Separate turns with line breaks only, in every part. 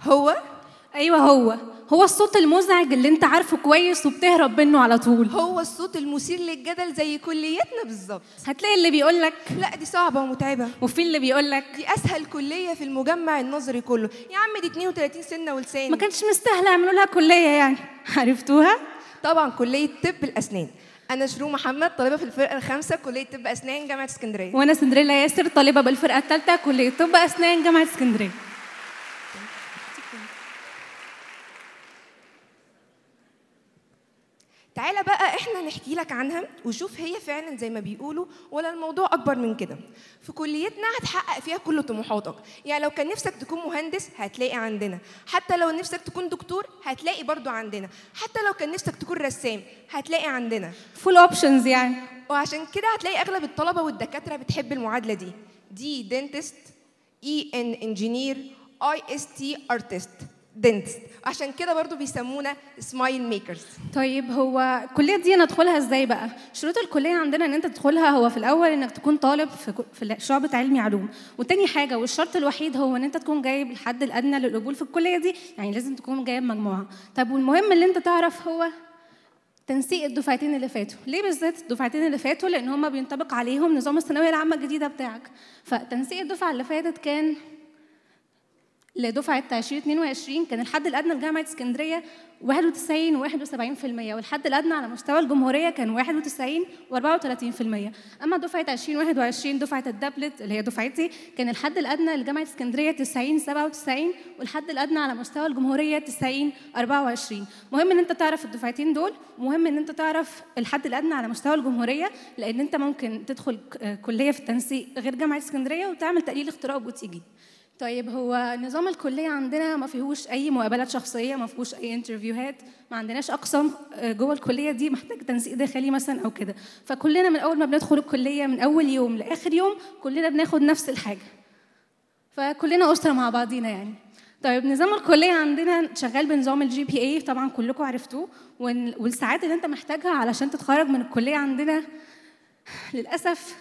هو
ايوه هو هو الصوت المزعج اللي انت عارفه كويس وبتهرب منه على طول
هو الصوت المثير للجدل زي كليتنا بالظبط
هتلاقي اللي بيقول لك
لا دي صعبة ومتعبة
وفي اللي بيقول لك
دي أسهل كلية في المجمع النظري كله يا عم دي 32 سنة ولسان
ما كانش مستاهله يعملوا لها كليه يعني عرفتوها
طبعا كلية طب الأسنان أنا شروق محمد طالبة في الفرقة الخامسة كلية طب أسنان جامعة اسكندرية
وانا سندريلا ياسر طالبه بالفرقه الثالثه كليه طب اسنان جامعه اسكندريه
تعالى بقى احنا نحكي لك عنها وشوف هي فعلا زي ما بيقولوا ولا الموضوع اكبر من كده في كليتنا هتحقق فيها كل طموحاتك يعني لو كان نفسك تكون مهندس هتلاقي عندنا حتى لو نفسك تكون دكتور هتلاقي برضو عندنا حتى لو كان نفسك تكون رسام هتلاقي عندنا
فول اوبشنز يعني
وعشان كده هتلاقي اغلب الطلبه والدكاتره بتحب المعادله دي دي دنتست اي ان انجينير اي اس تي ارتست دنتست عشان كده برضو بيسمونا سمايل ميكرز
طيب هو الكليه دي ندخلها ازاي بقى شروط الكليه عندنا ان انت تدخلها هو في الاول انك تكون طالب في ك- في شعبة علمي علوم وتاني حاجه والشرط الوحيد هو ان انت تكون جايب الحد الادنى للقبول في الكليه دي يعني لازم تكون جايب مجموعه طب والمهم اللي انت تعرف هو تنسيق الدفعتين اللي فاتوا ليه بالذات الدفعتين اللي فاتوا لان هم بينطبق عليهم نظام الثانويه العامه الجديده بتاعك فتنسيق الدفعه اللي فاتت كان لدفعة 2022 كان الحد الأدنى لجامعة اسكندرية 91 و71% والحد الأدنى على مستوى الجمهورية كان 91 و34% أما دفعة 2021 دفعة الدبلت اللي هي دفعتي كان الحد الأدنى لجامعة اسكندرية 90 97 والحد الأدنى على مستوى الجمهورية 90 24 مهم إن أنت تعرف الدفعتين دول مهم إن أنت تعرف الحد الأدنى على مستوى الجمهورية لأن أنت ممكن تدخل ك- كلية في التنسيق غير جامعة اسكندرية وتعمل تقليل اختراق وتيجي طيب هو نظام الكلية عندنا ما فيهوش أي مقابلات شخصية ما فيهوش أي انترفيوهات ما عندناش أقسام آه، جوه الكلية دي محتاج تنسيق داخلي مثلا أو كده فكلنا من أول ما بندخل الكلية من أول يوم لآخر يوم كلنا بناخد نفس الحاجة فكلنا أسرة مع بعضينا يعني طيب نظام الكلية عندنا شغال بنظام الجي بي اي طبعا كلكم عرفتوه وال- والساعات اللي انت محتاجها علشان تتخرج من الكلية عندنا للأسف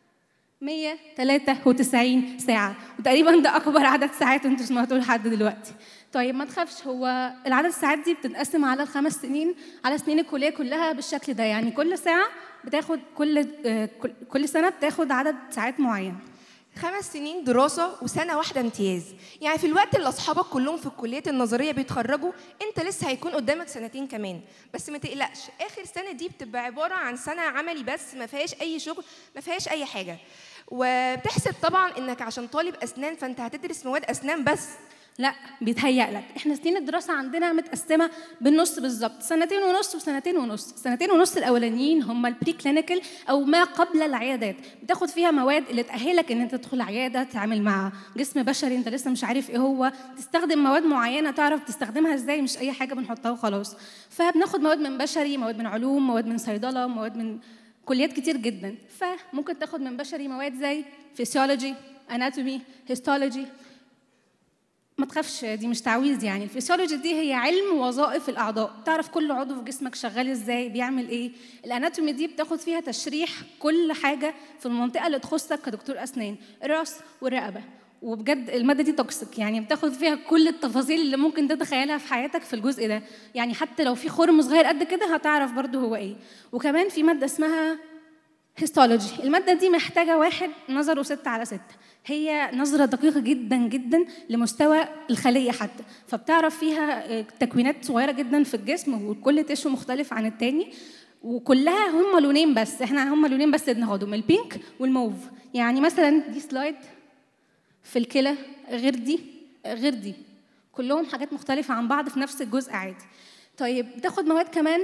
193 ساعة وتقريبا ده أكبر عدد ساعات أنتوا سمعتوه لحد دلوقتي. طيب ما تخافش هو العدد الساعات دي بتتقسم على الخمس سنين على سنين الكلية كلها بالشكل ده يعني كل ساعة بتاخد كل آه، كل- كل سنة بتاخد عدد ساعات معين.
خمس سنين دراسة وسنة واحدة امتياز يعني في الوقت اللي أصحابك كلهم في الكليات النظرية بيتخرجوا أنت لسه هيكون قدامك سنتين كمان بس ما تقلقش آخر سنة دي بتبقى عبارة عن سنة عملي بس ما فيهاش أي شغل ما فيهاش أي حاجة وبتحسب طبعا إنك عشان طالب أسنان فأنت هتدرس مواد أسنان بس
لا بيتهيأ لك احنا سنين الدراسة عندنا متقسمة بالنص بالظبط سنتين ونص وسنتين ونص سنتين ونص الأولانيين هم البري كلينيكال أو ما قبل العيادات بتاخد فيها مواد اللي تأهلك إن أنت تدخل عيادة تعمل مع جسم بشري أنت لسه مش عارف إيه هو تستخدم مواد معينة تعرف تستخدمها إزاي مش أي حاجة بنحطها وخلاص فبناخد مواد من بشري مواد من علوم مواد من صيدلة مواد من كليات كتير جدا فممكن تاخد من بشري مواد زي فيسيولوجي اناتومي هيستولوجي ما تخافش دي مش تعويذ يعني الفسيولوجي دي هي علم وظائف الاعضاء تعرف كل عضو في جسمك شغال ازاي بيعمل ايه الاناتومي دي بتاخد فيها تشريح كل حاجه في المنطقه اللي تخصك كدكتور اسنان الراس والرقبه وبجد الماده دي توكسيك يعني بتاخد فيها كل التفاصيل اللي ممكن تتخيلها في حياتك في الجزء ده يعني حتى لو في خرم صغير قد كده هتعرف برضو هو ايه وكمان في ماده اسمها هيستولوجي المادة دي محتاجة واحد نظره ستة على ستة هي نظرة دقيقة جدا جدا لمستوى الخلية حتى فبتعرف فيها آه، تكوينات صغيرة جدا في الجسم وكل تشو مختلف عن التاني وكلها هم لونين بس احنا هم لونين بس بناخدهم البينك والموف يعني مثلا دي سلايد في الكلى غير دي غير دي كلهم حاجات مختلفة عن بعض في نفس الجزء عادي طيب بتاخد مواد كمان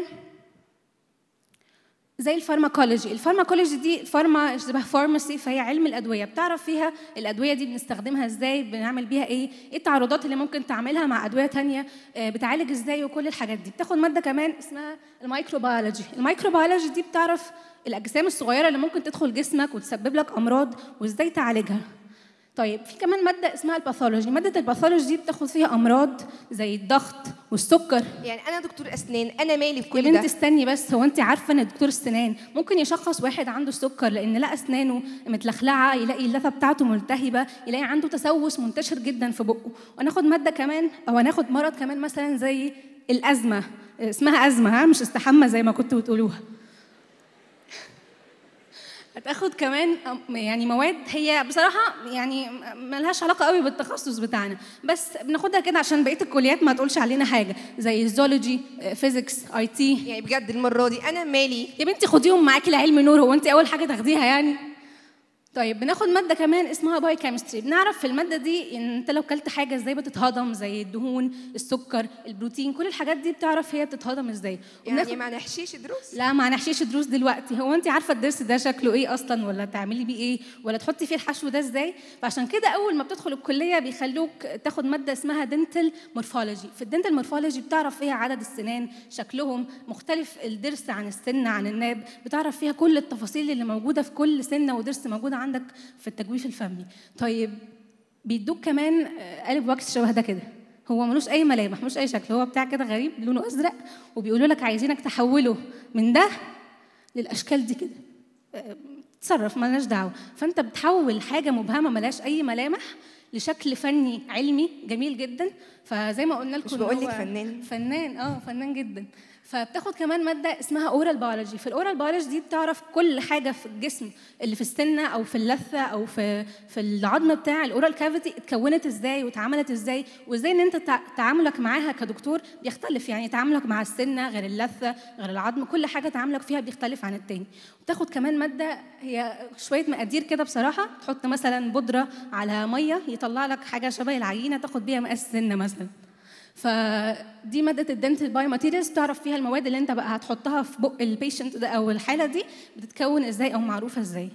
زي الفارماكولوجي الفارماكولوجي دي فارما شبه فارماسي فهي علم الادويه بتعرف فيها الادويه دي بنستخدمها ازاي بنعمل بيها ايه ايه التعرضات اللي ممكن تعملها مع ادويه تانية آه، بتعالج ازاي وكل الحاجات دي بتاخد ماده كمان اسمها الميكروبيولوجي الميكروبيولوجي دي بتعرف الاجسام الصغيره اللي ممكن تدخل جسمك وتسبب لك امراض وازاي تعالجها طيب في كمان ماده اسمها الباثولوجي ماده الباثولوجي دي بتاخد فيها امراض زي الضغط والسكر
يعني انا دكتور اسنان انا مالي
يا
بكل
بنت
ده
استني بس هو انت عارفه ان دكتور السنان ممكن يشخص واحد عنده السكر لان لقى اسنانه متلخلعه يلاقي اللثه بتاعته ملتهبه يلاقي عنده تسوس منتشر جدا في بقه وناخد ماده كمان او هناخد مرض كمان مثلا زي الازمه اسمها ازمه ها مش استحمى زي ما كنتوا بتقولوها هتاخد كمان أم- يعني مواد هي بصراحه يعني ملهاش علاقه قوي بالتخصص بتاعنا بس بناخدها كده عشان بقيه الكليات ما تقولش علينا حاجه زي الزولوجي فيزيكس اي تي
يعني بجد المره دي انا مالي
يا بنتي خديهم معاكي لعلم نور هو انت اول حاجه تاخديها يعني طيب بناخد ماده كمان اسمها باي كيمستري بنعرف في الماده دي ان انت لو كلت حاجه ازاي بتتهضم زي الدهون السكر البروتين كل الحاجات دي بتعرف هي بتتهضم ازاي
يعني
وبناخد-
ما نحشيش دروس
لا ما نحشيش دروس دلوقتي هو انت عارفه الضرس ده شكله ايه اصلا ولا تعملي بيه ايه ولا تحطي فيه الحشو ده ازاي فعشان كده اول ما بتدخل الكليه بيخلوك تاخد ماده اسمها دنتال مورفولوجي في الدنتال مورفولوجي بتعرف فيها عدد السنان شكلهم مختلف الضرس عن السن عن الناب بتعرف فيها كل التفاصيل اللي موجوده في كل سنه وضرس موجوده عندك في التجويف الفمي طيب بيدوك كمان آه، قالب واكس شبه ده كده هو ملوش اي ملامح ملوش اي شكل هو بتاع كده غريب لونه ازرق وبيقولوا لك عايزينك تحوله من ده للاشكال دي كده آه، تصرف مالناش دعوه فانت بتحول حاجه مبهمه ملهاش اي ملامح لشكل فني علمي جميل جدا فزي ما قلنا لكم
مش
إن
بقول
هو
لك فنان؟
فنان اه فنان جدا فبتاخد كمان ماده اسمها اورال بيولوجي في الاورال بيولوجي دي بتعرف كل حاجه في الجسم اللي في السنه او في اللثه او في في العظم بتاع الاورال كافيتي اتكونت ازاي واتعملت ازاي وازاي ان انت تع- تعاملك معاها كدكتور بيختلف يعني تعاملك مع السنه غير اللثه غير العظم كل حاجه تعاملك فيها بيختلف عن التاني وتاخد كمان ماده هي شويه مقادير كده بصراحه تحط مثلا بودره على ميه يطلع لك حاجه شبه العجينه تاخد بيها مقاس سنه مثلا فدي ماده الدنتال باي ماتيريالز تعرف فيها المواد اللي انت بقى هتحطها في بق البيشنت ده او الحاله دي بتتكون ازاي او معروفه ازاي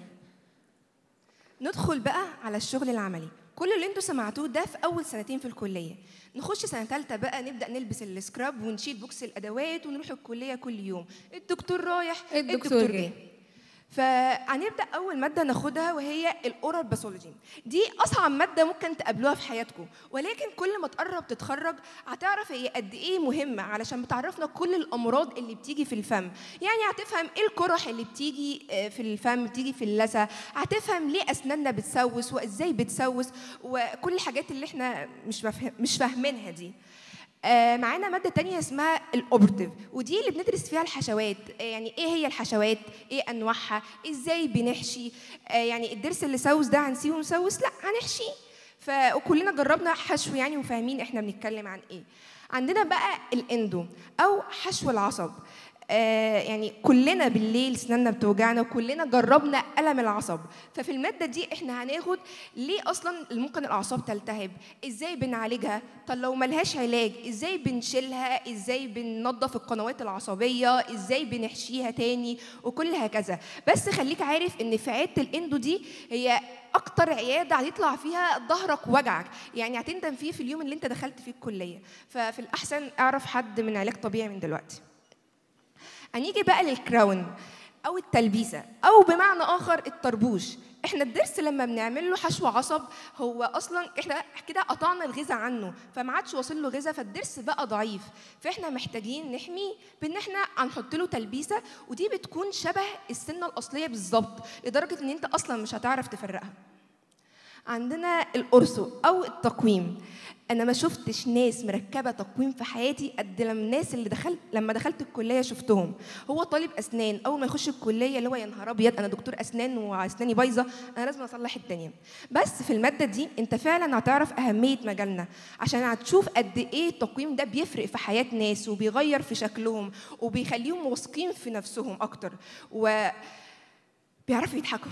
ندخل بقى على الشغل العملي كل اللي انتوا سمعتوه ده في اول سنتين في الكليه نخش سنه ثالثه بقى نبدا نلبس السكراب ونشيل بوكس الادوات ونروح الكليه كل يوم الدكتور رايح
الدكتور جاي.
فهنبدا اول ماده ناخدها وهي الاورال باثولوجي دي اصعب ماده ممكن تقابلوها في حياتكم ولكن كل ما تقرب تتخرج هتعرف هي قد ايه مهمه علشان بتعرفنا كل الامراض اللي بتيجي في الفم يعني هتفهم ايه القرح اللي بتيجي آه، في الفم بتيجي في اللثه هتفهم ليه اسناننا بتسوس وازاي بتسوس وكل الحاجات اللي احنا مش مفه- مش فاهمينها دي آه، معانا ماده تانية اسمها الاوبرتيف ودي اللي بندرس فيها الحشوات آه، يعني ايه هي الحشوات ايه انواعها ازاي بنحشي آه، يعني الضرس اللي سوس ده هنسيبه مسوس لا هنحشيه فكلنا جربنا حشو يعني وفاهمين احنا بنتكلم عن ايه عندنا بقى الاندو او حشو العصب آه يعني كلنا بالليل سناننا بتوجعنا وكلنا جربنا ألم العصب ففي المادة دي احنا هناخد ليه أصلا ممكن الأعصاب تلتهب ازاي بنعالجها طب لو ملهاش علاج ازاي بنشيلها ازاي بننظف القنوات العصبية ازاي بنحشيها تاني وكل هكذا بس خليك عارف ان في عيادة الاندو دي هي اكتر عياده هيطلع فيها ظهرك وجعك يعني هتندم فيه في اليوم اللي انت دخلت فيه الكليه ففي الاحسن اعرف حد من علاج طبيعي من دلوقتي هنيجي بقى للكراون او التلبيسه او بمعنى اخر الطربوش احنا الضرس لما بنعمل له حشو عصب هو اصلا احنا كده قطعنا الغذاء عنه فما عادش واصل له غذاء فالضرس بقى ضعيف فاحنا محتاجين نحميه بان احنا هنحط له تلبيسه ودي بتكون شبه السنه الاصليه بالظبط لدرجه ان انت اصلا مش هتعرف تفرقها عندنا الأرسو أو التقويم أنا ما شفتش ناس مركبة تقويم في حياتي قد لما الناس اللي دخلت لما دخلت الكلية شفتهم هو طالب أسنان أول ما يخش الكلية اللي هو يا نهار أبيض أنا دكتور أسنان وأسناني بايظة أنا لازم أصلح الدنيا بس في المادة دي أنت فعلا هتعرف أهمية مجالنا عشان هتشوف قد إيه التقويم ده بيفرق في حياة ناس وبيغير في شكلهم وبيخليهم واثقين في نفسهم أكتر و بيعرفوا يضحكوا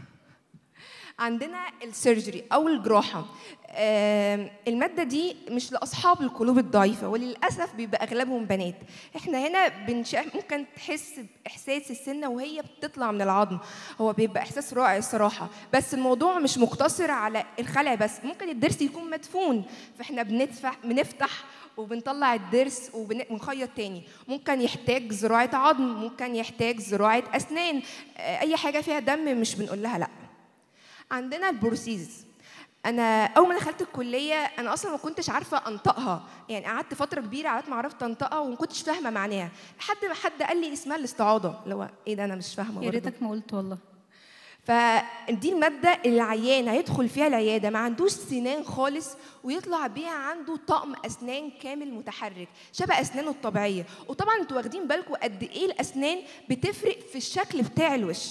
عندنا السيرجري او الجراحه آم، الماده دي مش لاصحاب القلوب الضعيفه وللاسف بيبقى اغلبهم بنات احنا هنا بنشا... ممكن تحس باحساس السنه وهي بتطلع من العظم هو بيبقى احساس رائع الصراحه بس الموضوع مش مقتصر على الخلع بس ممكن الضرس يكون مدفون فاحنا بندفع بنفتح وبنطلع الضرس وبنخيط تاني ممكن يحتاج زراعه عظم ممكن يحتاج زراعه اسنان آه، اي حاجه فيها دم مش بنقول لها لا عندنا البروسيز انا اول ما دخلت الكليه انا اصلا ما كنتش عارفه انطقها يعني قعدت فتره كبيره على ما عرفت انطقها وما كنتش فاهمه معناها لحد ما حد قال لي اسمها الاستعاضه اللي هو ايه ده انا مش فاهمه
يا
برضه.
ريتك ما قلت والله
فدي المادة اللي العيان هيدخل فيها العيادة ما عندوش سنان خالص ويطلع بيها عنده طقم أسنان كامل متحرك شبه أسنانه الطبيعية وطبعا انتوا واخدين بالكم قد إيه الأسنان بتفرق في الشكل بتاع الوش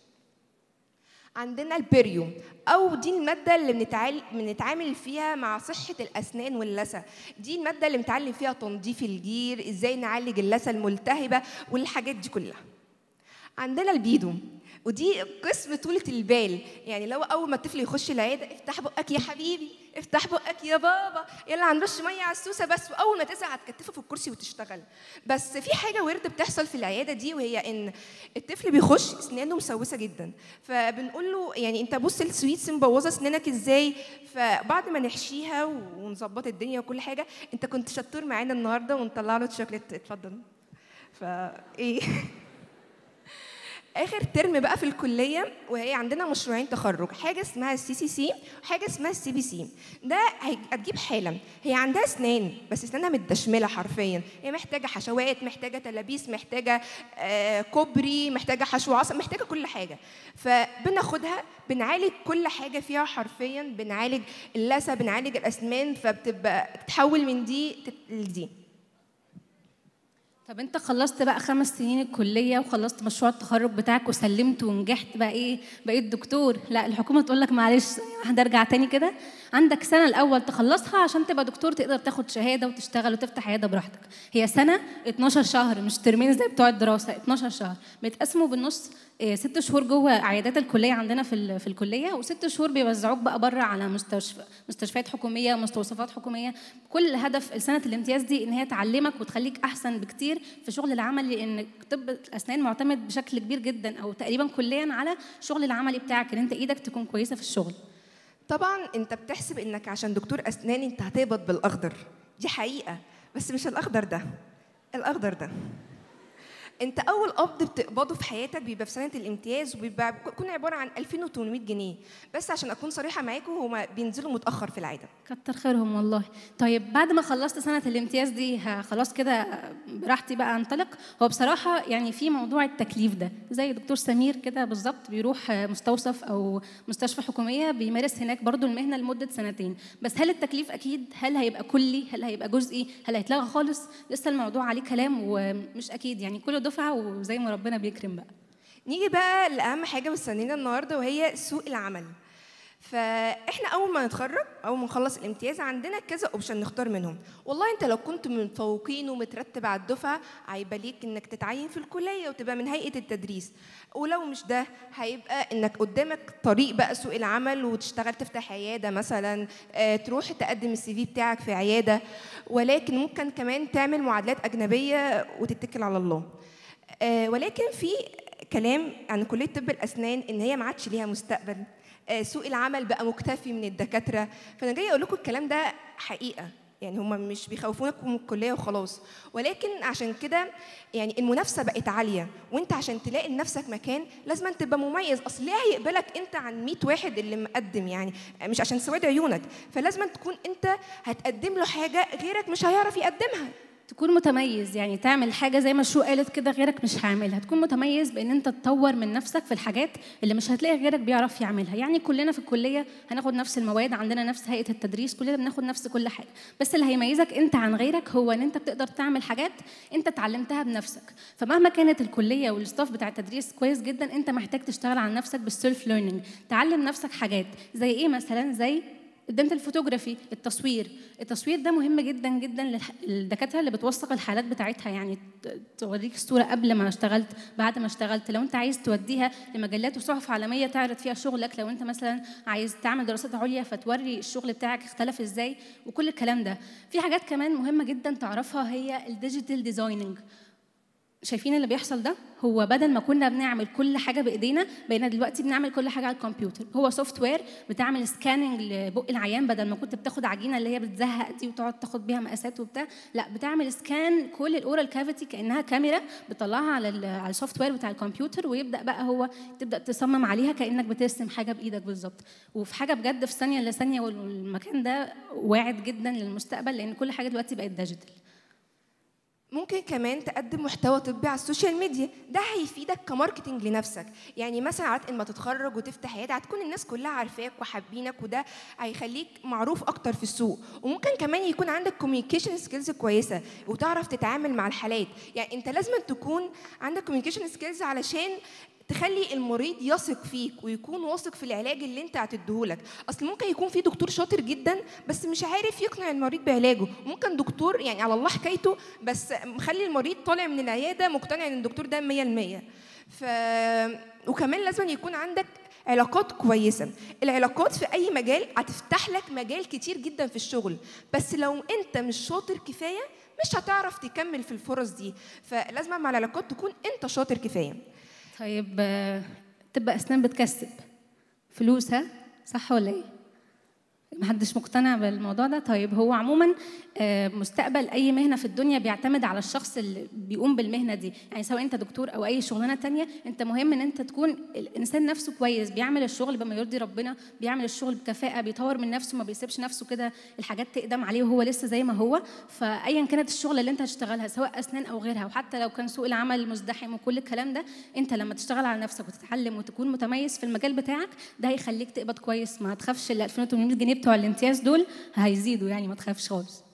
عندنا البريو او دي الماده اللي بنتعال- بنتعامل فيها مع صحه الاسنان واللثه دي الماده اللي بنتعلم فيها تنظيف الجير ازاي نعالج اللثه الملتهبه والحاجات دي كلها عندنا البيدو ودي قسم طولة البال يعني لو أول ما الطفل يخش العيادة افتح بقك يا حبيبي افتح بقك يا بابا يلا هنرش مية على السوسة بس وأول ما تزهق هتكتفه في الكرسي وتشتغل بس في حاجة ورد بتحصل في العيادة دي وهي إن الطفل بيخش أسنانه مسوسة جدا فبنقول له يعني أنت بص السويتس مبوظة أسنانك إزاي فبعد ما نحشيها ونظبط الدنيا وكل حاجة أنت كنت شطور معانا النهاردة ونطلع له شوكليت اتفضل فإيه اخر ترم بقى في الكليه وهي عندنا مشروعين تخرج حاجه اسمها السي سي سي وحاجه اسمها السي بي سي ده هي- هتجيب حاله هي عندها اسنان بس اسنانها متدشمله حرفيا هي محتاجه حشوات محتاجه تلابيس محتاجه آه كوبري محتاجه حشو عصب محتاجه كل حاجه فبناخدها بنعالج كل حاجه فيها حرفيا بنعالج اللثه بنعالج الاسنان فبتبقى تتحول من دي تت- لدي
طب انت خلصت بقى خمس سنين الكليه وخلصت مشروع التخرج بتاعك وسلمت ونجحت بقى ايه بقيت دكتور لا الحكومه تقول لك معلش هنرجع تاني كده عندك سنه الاول تخلصها عشان تبقى دكتور تقدر تاخد شهاده وتشتغل وتفتح عياده براحتك هي سنه 12 شهر مش ترمين زي بتوع الدراسه 12 شهر بيتقسموا بالنص إيه، ست شهور جوه عيادات الكليه عندنا في ال- في الكليه وست شهور بيوزعوك بقى بره على مستشفى مستشفيات حكوميه مستوصفات حكوميه كل هدف سنه الامتياز دي ان هي تعلمك وتخليك احسن بكتير في شغل العمل لان طب الاسنان معتمد بشكل كبير جدا او تقريبا كليا على الشغل العملي بتاعك ان انت ايدك تكون كويسه في الشغل
طبعا انت بتحسب انك عشان دكتور اسنان انت هتقبض بالاخضر دي حقيقه بس مش الاخضر ده الاخضر ده انت اول قبض بتقبضه في حياتك بيبقى في سنه الامتياز وبيبقى بيكون عباره عن 2800 جنيه بس عشان اكون صريحه معاكم هما بينزلوا متاخر في العاده
كتر خيرهم والله طيب بعد ما خلصت سنة الامتياز دي ه- خلاص كده براحتي بقى انطلق هو بصراحة يعني في موضوع التكليف ده زي دكتور سمير كده بالظبط بيروح مستوصف أو مستشفى حكومية بيمارس هناك برضو المهنة لمدة سنتين بس هل التكليف أكيد هل هيبقى كلي هل هيبقى جزئي هل هيتلغى خالص لسه الموضوع عليه كلام ومش أكيد يعني كل دفعة وزي ما ربنا بيكرم بقى
نيجي بقى لاهم حاجه مستنينا النهارده وهي سوق العمل فاحنا اول ما نتخرج اول ما نخلص الامتياز عندنا كذا اوبشن نختار منهم والله انت لو كنت متفوقين ومترتب على الدفعه هيبقى ليك انك تتعين في الكليه وتبقى من هيئه التدريس ولو مش ده هيبقى انك قدامك طريق بقى سوق العمل وتشتغل تفتح عياده مثلا آه، تروح تقدم السي في بتاعك في عياده ولكن ممكن كمان تعمل معادلات اجنبيه وتتكل على الله آه، ولكن في كلام عن كليه طب الاسنان ان هي ما عادش ليها مستقبل آه، سوق العمل بقى مكتفي من الدكاتره فانا جاي اقول لكم الكلام ده حقيقه يعني هم مش بيخوفونكم من الكليه وخلاص ولكن عشان كده يعني المنافسه بقت عاليه وانت عشان تلاقي لنفسك مكان لازم أن تبقى مميز اصل ليه هيقبلك انت عن 100 واحد اللي مقدم يعني مش عشان سواد عيونك فلازم أن تكون انت هتقدم له حاجه غيرك مش هيعرف يقدمها
تكون متميز يعني تعمل حاجة زي ما شو قالت كده غيرك مش هيعملها تكون متميز بأن أنت تطور من نفسك في الحاجات اللي مش هتلاقي غيرك بيعرف يعملها يعني كلنا في الكلية هناخد نفس المواد عندنا نفس هيئة التدريس كلنا بناخد نفس كل حاجة بس اللي هيميزك أنت عن غيرك هو أن أنت بتقدر تعمل حاجات أنت اتعلمتها بنفسك فمهما كانت الكلية والستاف بتاع التدريس كويس جدا أنت محتاج تشتغل على نفسك بالسيلف ليرنينج تعلم نفسك حاجات زي إيه مثلا زي الدنتال فوتوغرافي التصوير التصوير ده مهم جدا جدا للح- للدكاتره اللي بتوثق الحالات بتاعتها يعني ت- توريك الصوره قبل ما اشتغلت بعد ما اشتغلت لو انت عايز توديها لمجلات وصحف عالميه تعرض فيها شغلك لو انت مثلا عايز تعمل دراسات عليا فتوري الشغل بتاعك اختلف ازاي وكل الكلام ده في حاجات كمان مهمه جدا تعرفها هي الديجيتال ديزايننج شايفين اللي بيحصل ده هو بدل ما كنا بنعمل كل حاجه بايدينا بقينا دلوقتي بنعمل كل حاجه على الكمبيوتر هو سوفت وير بتعمل سكاننج لبق العيان بدل ما كنت بتاخد عجينه اللي هي بتزهق دي وتقعد تاخد بيها مقاسات وبتاع لا بتعمل سكان كل الاورال كافيتي كانها كاميرا بتطلعها على ال على السوفت وير بتاع الكمبيوتر ويبدا بقى هو تبدا تصمم عليها كانك بترسم حاجه بايدك بالظبط وفي حاجه بجد في ثانيه الا ثانيه والمكان ده واعد جدا للمستقبل لان كل حاجه دلوقتي بقت ديجيتال
ممكن كمان تقدم محتوى طبي على السوشيال ميديا ده هيفيدك كماركتنج لنفسك يعني مثلا عاد اما تتخرج وتفتح عياده هتكون الناس كلها عارفاك وحابينك وده هيخليك معروف اكتر في السوق وممكن كمان يكون عندك كوميونيكيشن سكيلز كويسه وتعرف تتعامل مع الحالات يعني انت لازم تكون عندك كوميونيكيشن سكيلز علشان تخلي المريض يثق فيك ويكون واثق في العلاج اللي انت هتديهولك اصل ممكن يكون في دكتور شاطر جدا بس مش عارف يقنع المريض بعلاجه ممكن دكتور يعني على الله حكايته بس مخلي المريض طالع من العياده مقتنع ان الدكتور ده 100% ف وكمان لازم يكون عندك علاقات كويسه العلاقات في اي مجال هتفتح لك مجال كتير جدا في الشغل بس لو انت مش شاطر كفايه مش هتعرف تكمل في الفرص دي فلازم مع العلاقات تكون انت شاطر كفايه
طيب آه، طب اسنان بتكسب فلوس ها صح ولا ايه محدش مقتنع بالموضوع ده طيب هو عموما آه، مستقبل اي مهنه في الدنيا بيعتمد على الشخص اللي بيقوم بالمهنه دي يعني سواء انت دكتور او اي شغلانه تانية انت مهم ان انت تكون الانسان نفسه كويس بيعمل الشغل بما يرضي ربنا بيعمل الشغل بكفاءه بيطور من نفسه ما بيسيبش نفسه كده الحاجات تقدم عليه وهو لسه زي ما هو فايا كانت الشغله اللي انت هتشتغلها سواء اسنان او غيرها وحتى لو كان سوق العمل مزدحم وكل الكلام ده انت لما تشتغل على نفسك وتتعلم وتكون متميز في المجال بتاعك ده هيخليك تقبض كويس ما تخافش ال 2800 جنيه بتوع الامتياز دول هيزيدوا يعني ما تخافش خالص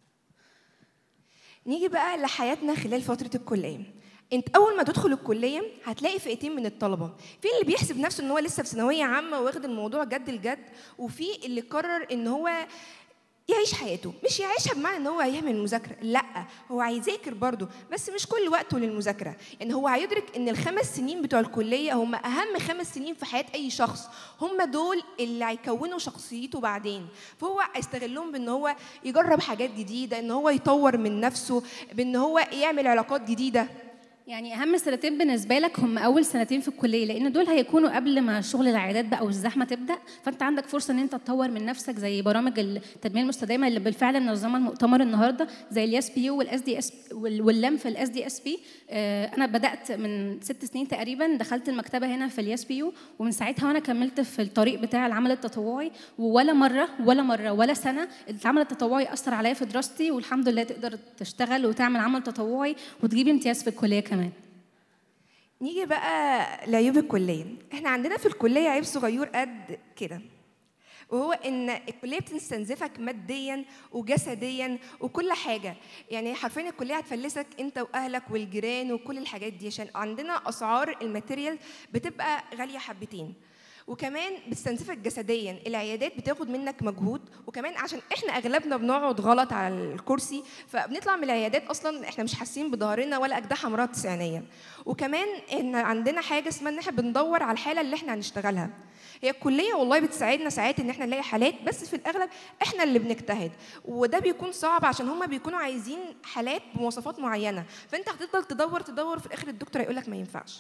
نيجي بقى لحياتنا خلال فترة الكلية انت اول ما تدخل الكليه هتلاقي فئتين من الطلبه في اللي بيحسب نفسه ان هو لسه في ثانويه عامه واخد الموضوع جد الجد وفي اللي قرر ان هو يعيش حياته مش يعيشها بمعنى ان هو هيعمل مذاكره لا هو هيذاكر برضه بس مش كل وقته للمذاكره يعني هو هيدرك ان الخمس سنين بتوع الكليه هم اهم خمس سنين في حياه اي شخص هم دول اللي هيكونوا شخصيته بعدين فهو هيستغلهم بان هو يجرب حاجات جديده ان هو يطور من نفسه بان هو يعمل علاقات جديده
يعني اهم سنتين بالنسبه لك هم اول سنتين في الكليه لان دول هيكونوا قبل ما شغل العيادات بقى والزحمه تبدا فانت عندك فرصه ان انت تطور من نفسك زي برامج التنميه المستدامه اللي بالفعل منظمه المؤتمر النهارده زي الاس بي يو والاس دي اس واللم في الاس دي اس بي انا بدات من ست سنين تقريبا دخلت المكتبه هنا في الاس بي يو ومن ساعتها وانا كملت في الطريق بتاع العمل التطوعي ولا مره ولا مره ولا سنه العمل التطوعي اثر عليا في دراستي والحمد لله تقدر تشتغل وتعمل عمل تطوعي وتجيب امتياز في الكليه كمان
نيجي بقى لعيوب الكلية احنا عندنا في الكلية عيب صغير قد كده وهو ان الكليه بتستنزفك ماديا وجسديا وكل حاجه يعني حرفيا الكليه هتفلسك انت واهلك والجيران وكل الحاجات دي عشان عندنا اسعار الماتيريال بتبقى غاليه حبتين وكمان بتستنزفك جسديا العيادات بتاخد منك مجهود وكمان عشان احنا اغلبنا بنقعد غلط على الكرسي فبنطلع من العيادات اصلا احنا مش حاسين بظهرنا ولا اجدحه مرات تسعينيه وكمان ان عندنا حاجه اسمها ان احنا بندور على الحاله اللي احنا هنشتغلها هي الكليه والله بتساعدنا ساعات ان احنا نلاقي حالات بس في الاغلب احنا اللي بنجتهد وده بيكون صعب عشان هم بيكونوا عايزين حالات بمواصفات معينه فانت هتفضل تدور تدور في الاخر الدكتور هيقول لك ما ينفعش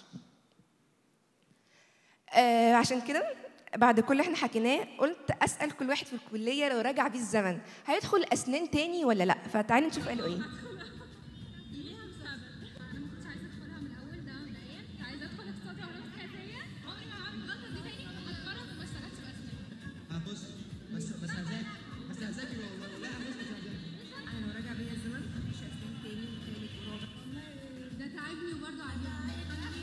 آه عشان كده بعد كل اللي احنا حكيناه قلت اسال كل واحد في الكليه لو رجع بيه الزمن هيدخل اسنان تاني ولا لا فتعالي نشوف قالوا ايه
بص بس بس هذاك بس هذاكر والله لا بص بس هذاكر
انا لو رجع بيا الزمن مش اسنان تاني وتالت ورابع
ده تعبني وبرضه عجبني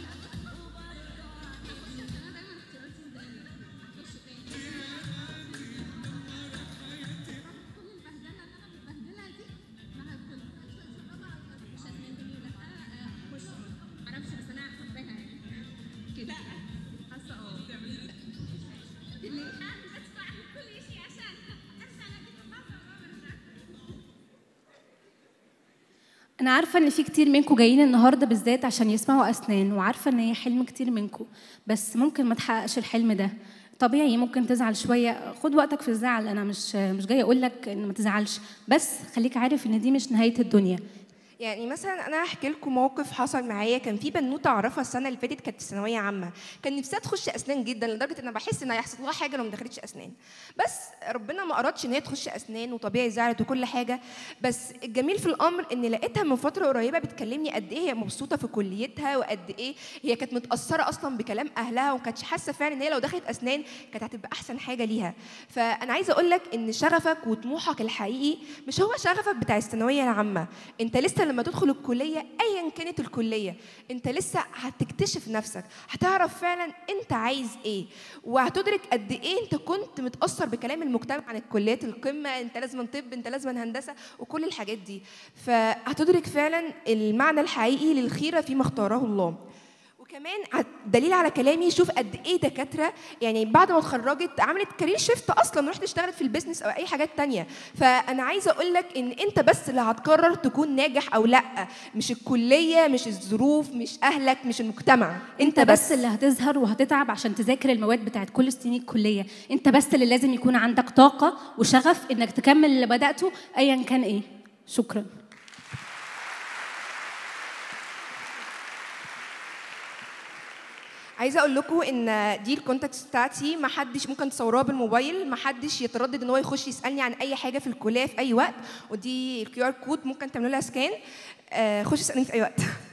انا عارفه ان في كتير منكم جايين النهارده بالذات عشان يسمعوا اسنان وعارفه ان هي حلم كتير منكم بس ممكن ما تحققش الحلم ده طبيعي ممكن تزعل شويه خد وقتك في الزعل انا مش مش جايه اقول لك ان ما تزعلش بس خليك عارف ان دي مش نهايه الدنيا
يعني مثلا انا هحكي لكم موقف حصل معايا كان في بنوته اعرفها السنه اللي فاتت كانت في ثانويه عامه كان نفسها تخش اسنان جدا لدرجه ان انا بحس ان هيحصل لها حاجه لو ما دخلتش اسنان بس ربنا ما ارادش ان هي تخش اسنان وطبيعي زعلت وكل حاجه بس الجميل في الامر ان لقيتها من فتره قريبه بتكلمني قد ايه هي مبسوطه في كليتها وقد ايه هي كانت متاثره اصلا بكلام اهلها وما كانتش حاسه فعلا ان هي لو دخلت اسنان كانت هتبقى احسن حاجه ليها فانا عايزه اقول لك ان شغفك وطموحك الحقيقي مش هو شغفك بتاع الثانويه العامه انت لسه لما تدخل الكليه ايا كانت الكليه انت لسه هتكتشف نفسك هتعرف فعلا انت عايز ايه وهتدرك قد ايه انت كنت متاثر بكلام المجتمع عن الكليات القمه انت لازم طب انت لازم هندسه وكل الحاجات دي فهتدرك فعلا المعنى الحقيقي للخيره فيما اختاره الله وكمان ع- دليل على كلامي شوف قد ايه دكاتره يعني بعد ما اتخرجت عملت كارير شيفت اصلا ورحت اشتغلت في البيزنس او اي حاجات تانية فانا عايزه اقول لك ان انت بس اللي هتقرر تكون ناجح او لا مش الكليه مش الظروف مش اهلك مش المجتمع
انت بس اللي هتظهر وهتتعب عشان تذاكر المواد بتاعت كل سنين الكليه انت بس اللي لازم يكون عندك طاقه وشغف انك تكمل اللي بداته ايا كان ايه شكرا
عايزه اقول لكم ان دي الكونتاكتس بتاعتي ما حدش ممكن تصوروها بالموبايل ما حدش يتردد ان هو يخش يسالني عن اي حاجه في الكليه في اي وقت ودي الكيو ار كود ممكن تعملوا لها سكان آه، خش اسالني في اي وقت